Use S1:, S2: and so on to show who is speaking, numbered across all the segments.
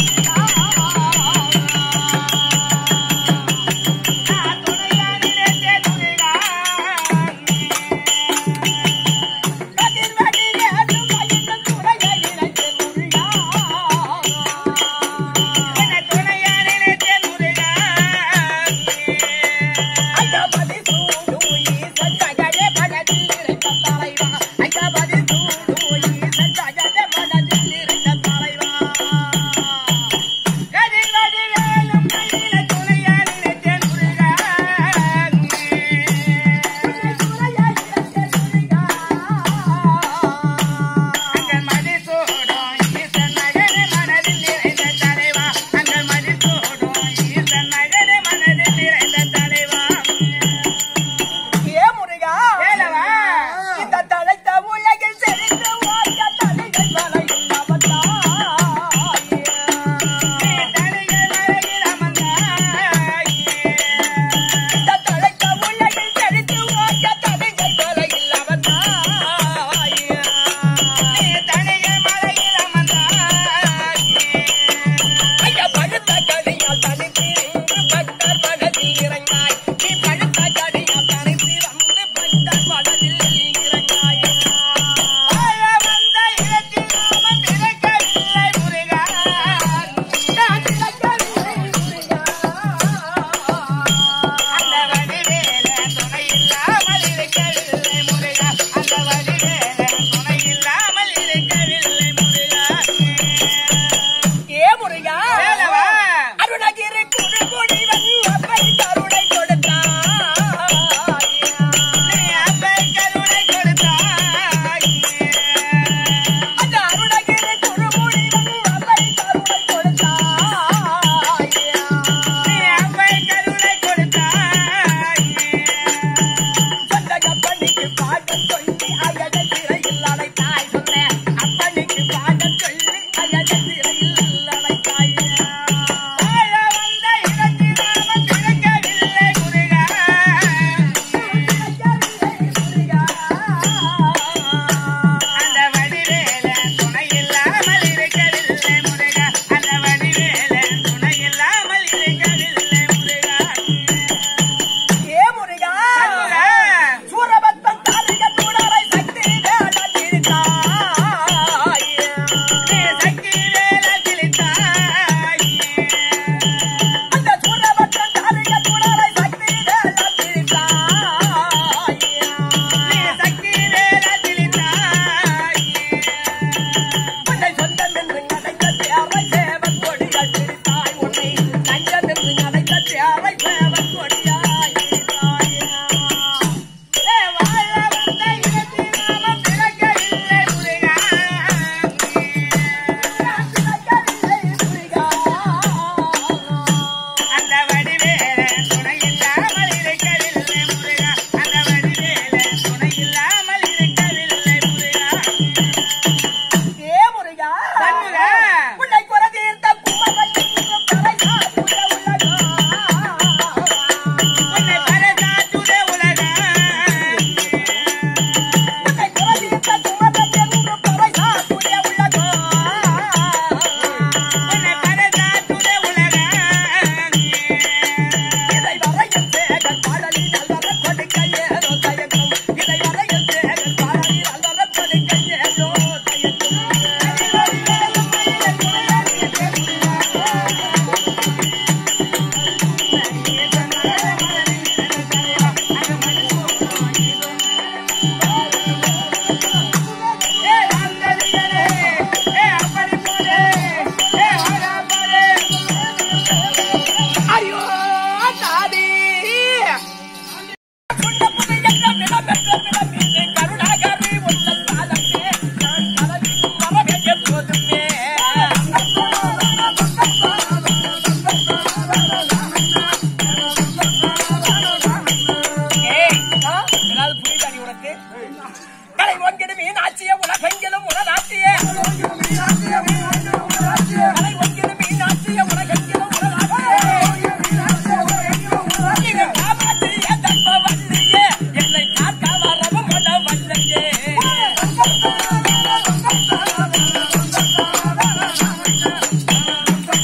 S1: ஏய்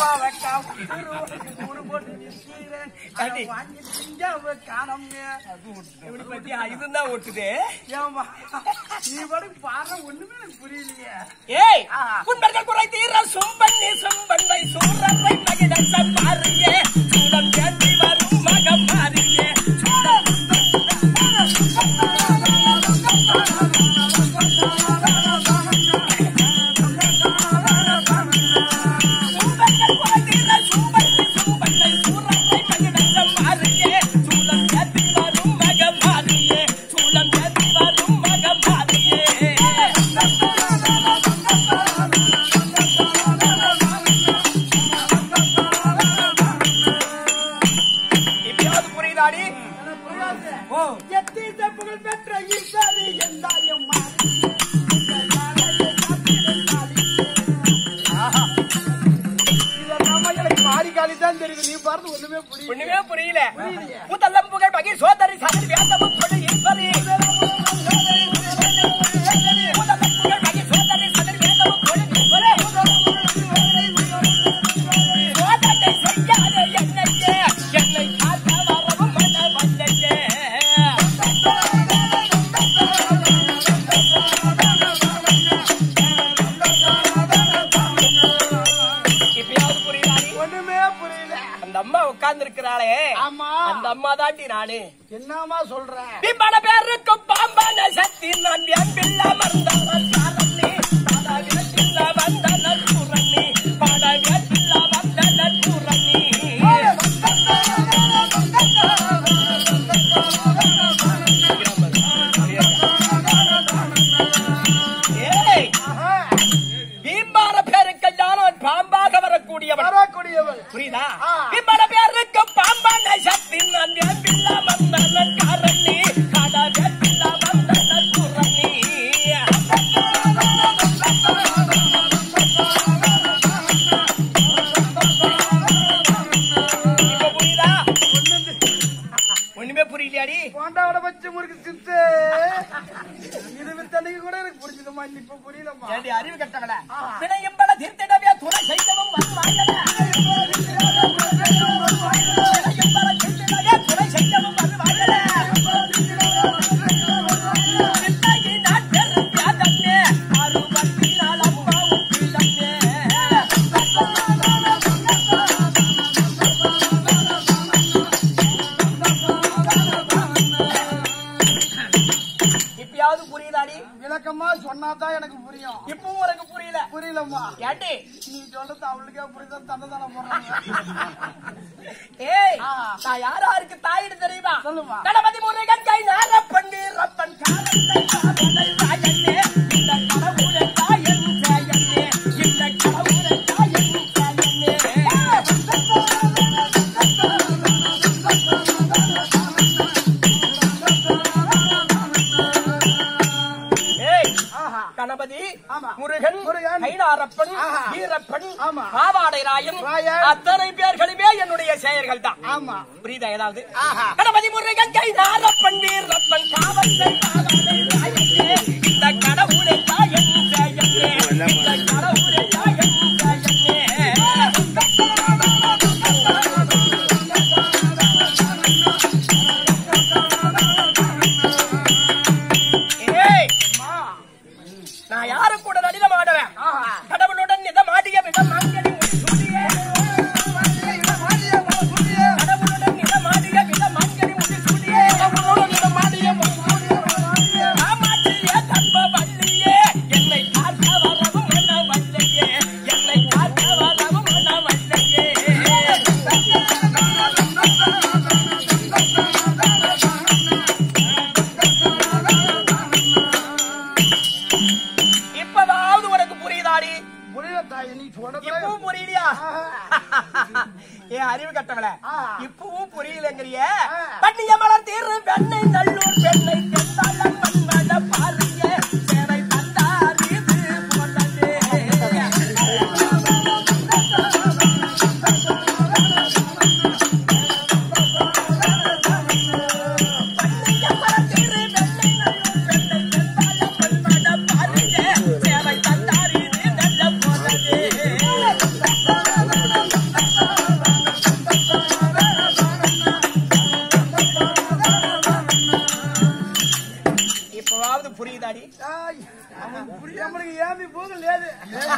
S1: பாவக்கா ஊரு போட்டு நிற்கிறேன் அதை வாங்கி திங்க காணோம்ங்க
S2: இப்படி பத்தியா இதுதான் ஒட்டுது
S1: ஏம்மா நீ பாட்டுக்கு பாடுற ஒண்ணுமே எனக்கு புரியலையே
S2: ஏய்
S1: ஆ.
S2: உண்பர்கள் குறை தீர சும்பன்னி சும்பன்னை சூரரை மகிழந்த மாறியே சூடம் ஏற்றி வரும் மகம் மாறியே சூடம் உண்பர்கள் குறை தீர சும்பன்னி சும்பன்னை சூரரை மகிழந்த மாறியே சூடம் ஏற்றி வரும் மகம் மாறியே சூடம் ஏற்றி வரும் மகம் மாறியே இப்பயாவது புரியுதாடி ஓ
S1: எத்தீச புகழ் பெற்ற ஈஸ்வரி எந்தாயம்மா மாரிகாலி தான் தெரியுது நீ பாருது ஒண்ணுமே புரியல
S2: ஒண்ணுமே புரியல புத்தல்லம் புகழ் மகி சோதரி சதரி வேந்தமும் கொடு ஈஸ்வரி புத்தல்லம் புகழ் மகி சோதரி சதரி வேந்தமும் கொடு ஈஸ்வரி சோதனை செய்யாதே என்னையே என்னை காக்க வரவும் மன வந்தையே இப்பயாவது புரியுதாடி
S1: ஒண்ணுமே புரியல
S2: அந்த அம்மா உட்கார்ந்து இருக்கிறாளே
S1: ஆமா
S2: அந்த அம்மா தாண்டி நானு
S1: என்னமா சொல்ற
S2: விமான பேருக்கு பாம்பான சக்தி நான் என்பில்ல மறந்தவன் காரணி பாடவியத்தில்ல வந்தன கூறணி பாடவியத்தில்ல வந்தன கூறணி ஏய் பீம்பார பேருக்கெல்லாம் நான் பாம்பாக வரக்கூடியவன்
S1: வரக்கூடியவள்
S2: புரியுதா
S1: ஆ.
S2: விமான பேருக்கு பாம்பான சக்தி நான் என்பில்ல வந்தன காரணி பாடவியத்தில்ல வந்தன கூறணி இப்ப புரியுதா ஒண்ணுமே புரியலையாடி
S1: போண்டாவோட வச்சு முறுக்கு சித்து இது வித்தனைக்கு கூட எனக்கு புரிஞ்சுதுமா இப்ப புரியலம்மா
S2: ஏண்டி அறிவு கட்டவள பிணையம்பல தீர்த்திடவே துணை செய்யவும் வருவாயல பிணையம்பல தீர்த்திடவே துணை செய்யவும் வருவாயல பிள்ளையை நான் பெரும்பியாதன்னே, அறுபத்தினால் அம்மாவும் பிள்ளையே. இப்பயாவது புரியுதாடி
S1: விளக்கமா சொன்னாதான் எனக்கு புரியும்
S2: இப்பவும் உனக்கு புரியல
S1: புரியலம்மா
S2: ஏண்டி
S1: நீ சொல்றது அவளுக்கே புரியுதா தந்தை தானே போடுறாங்க
S2: ஏய்
S1: ஆ.
S2: நான் யார் யாருக்கு தாயிடு தெரியுமா
S1: சொல்லுமா.
S2: கணபதி முருகன் கை நாரப்பண்டு ரப்பன் காலத்தை காவலை ராயனே இந்த கடவுளை தாயன் சேயனே இந்த கடவுளை தாயன் சேயனே ஏய்
S1: ஆஹா
S2: கணபதி
S1: ஆமா.
S2: முருகன்
S1: முருகன்.
S2: கைலாரப்பன்
S1: ஆஹா.
S2: வீரப்பன்
S1: ஆமா.
S2: பாவாடை ராயன்
S1: ராயன்.
S2: அத்தனை பேர்களுமே என்னுடைய செயல்கள் தான்
S1: ஆமா
S2: புரியுதா ஏதாவது
S1: ஆஹா.
S2: கணபதி முருகன் கைதாரப்பன் வீரப்பன் காவத்தை பாவாடை ராயனே இந்த கடவுளை தாயன் சேயனே இந்த கடவுளை தாயன் சேயனே ஏய் நான் யாரு கூட நடினம் ஆடுவேன் கடவுளுடன் நிதமாடிய விதம் மாங்கனி முடிசூடியே கடவுளுடன் நிதமாடிய விதம் மாங்கனி முடிசூடியே காமாட்சியே தன்ப வல்லியே என்னை பார்க்க வரவும் மன வல்லையே என்னை பார்க்க வரவும் மன வல்லையே இப்பதாவது உனக்கு புரியுதாடி
S1: புரியல தாய் நீ சொல்றது
S2: இப்பவும் புரியலையா ஏன் அறிவு கட்டவள
S1: ஆ.
S2: இப்பவும் புரியலங்கிறிய
S1: ஆ.
S2: பண்ணிய மலர் தீர்வு பெண்ணை நல்லூர் பெண்ணை தென்தாள மண்மட பாரிய சேவை தந்தார் இது போனதே பண்ணிய மலர் தீர்வு பெண்ணை நல்லூர் பெண்ணை தென்தாள மண்மட பாரிய சேவை தந்தார் இது நல்ல போனதே
S1: நம்மளுக்கு ஏமி போக லேது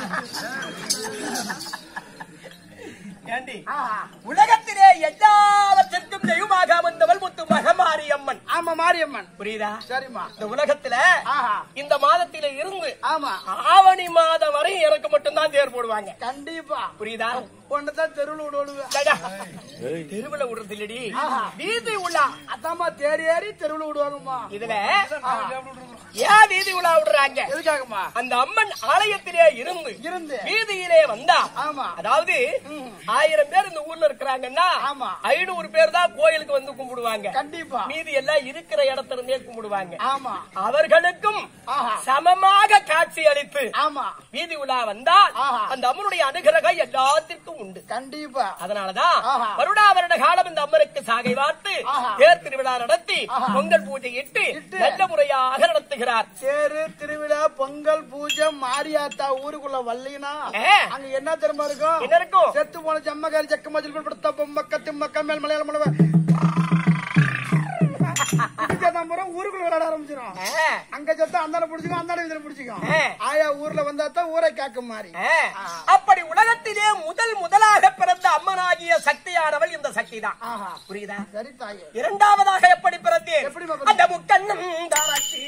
S2: ஏண்டி
S1: ஆஹா.
S2: உலகத்திலே எல்லாவற்றிற்கும் தெய்வமாக வந்தவள் முத்து மகமாரி அம்மன்
S1: ஆமா மாரியம்மன்
S2: புரியுதா
S1: சரிம்மா
S2: இந்த உலகத்துல
S1: ஆஹா.
S2: இந்த மாதத்தில இருந்து
S1: ஆமா
S2: ஆவணி மாதம் வரை எனக்கு மட்டும்தான் தேர் போடுவாங்க
S1: கண்டிப்பா
S2: புரியுதா
S1: ஒன்னதான் தெருவில் விடுவேன்
S2: டடா. தெருவுல விடுறது இல்லடி
S1: ஆஹா.
S2: வீதி உலா
S1: அதாம்மா தேடி ஏறி தெருவில் விடுவாங்கம்மா
S2: இதுல ஏன் வீதி உலா விடுறாங்க
S1: எதுக்காகம்மா
S2: அந்த அம்மன் ஆலயத்திலே இருந்து
S1: இருந்து
S2: வீதியிலே வந்தா
S1: ஆமா
S2: அதாவது ஆயிரம் பேர் இந்த ஊர்ல இருக்கிறாங்கன்னா
S1: ஆமா.
S2: ஐநூறு பேர் தான் கோயிலுக்கு வந்து கும்பிடுவாங்க
S1: கண்டிப்பா
S2: மீதி எல்லாம் இருக்கிற இடத்துல இருந்தே கும்பிடுவாங்க
S1: ஆமா
S2: அவர்களுக்கும்
S1: ஆஹா.
S2: சமமாக காட்சி அளித்து
S1: ஆமா
S2: வீதி உலா வந்தால்
S1: ஆஹா.
S2: அந்த அம்மனுடைய அனுகிரகம் எல்லாத்திற்கும் உண்டு
S1: கண்டிப்பா
S2: அதனாலதான்
S1: ஆஹா.
S2: வருடா வருட காலம் இந்த அம்மனுக்கு சாகை வார்த்து
S1: ஆஹா.
S2: தேர் திருவிழா நடத்தி
S1: ஆஹா.
S2: பொங்கல் பூஜை இட்டு
S1: இட்டு.
S2: நல்ல முறையாக நடத்துகிறார்
S1: தேரு திருவிழா பொங்கல் பூஜை மாரியாத்தா ஊருக்குள்ள வல்லினா
S2: ஏ.
S1: அங்க என்ன தெரியுமா இருக்கும்
S2: என்ன இருக்கும்
S1: செத்து போன ஜம்மகாரி ஜக்க மஜில் படுத்த பொம்மக்க திம்மக்க மேல் மலையாள மலவ ஊருக்குள்ள விளையாட ஆரம்பிச்சிடும்
S2: ஏ,
S1: அங்க செத்தா அந்தால பிடிச்சிக்கும் அந்தால இதுல பிடிச்சிக்கும்
S2: ஏ.
S1: ஆயா ஊர்ல வந்தா தான் ஊரை காக்கும் மாதிரி
S2: ஏ. அப்படி உலகத்திலே முதல் முதலாக பிறந்த அம்மனாகிய சக்தியானவள் இந்த சக்தி தான்
S1: ஆஹா
S2: புரியுதா
S1: சரி தாயே
S2: இரண்டாவதாக எப்படி பிறந்தேன்
S1: எப்படிம்மா பிறந்தீங்க?
S2: அந்த முக்கண்ணும் தாராட்சி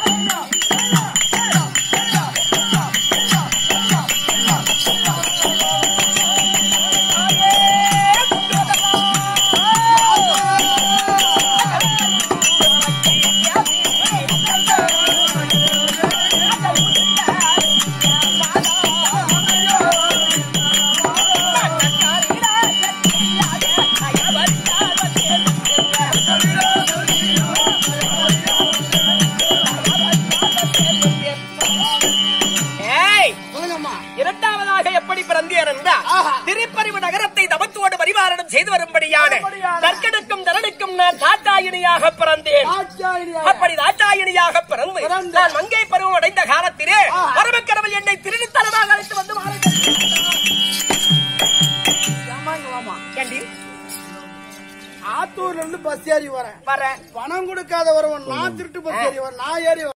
S2: ஏய்
S1: சொல்லுங்கம்மா
S2: இரண்டாவதாக எப்படி பிறந்தேன் என்றால்
S1: ஆஹா.
S2: திருப்பறிவு நகரத்தை தமத்தோடு பரிவாரணம் செய்து வரும்படியான
S1: வரும்படியான.
S2: தற்கனுக்கும் தரனுக்கும் நான் தாத்தாயினியாக பிறந்தேன்
S1: ஆச்சாரியா
S2: அப்படி தாத்தாயினியாக பிறந்து
S1: பிறந்து.
S2: நான் மங்கை பருவம் அடைந்த காலத்திலே
S1: ஆஹா.
S2: பரமக்கடவுள் என்னை திருடித்தனமாக அழைத்து வந்து வாருங்கள்.
S1: ஆமாங்க வாமா
S2: ஏண்டி?
S1: ஆத்தூர்ல இருந்து பஸ் ஏறி வரேன்
S2: வரேன்
S1: பணம் கொடுக்காத வரவன் நான் திருட்டு பஸ் ஏறி வரேன் நான் ஏறி வரேன்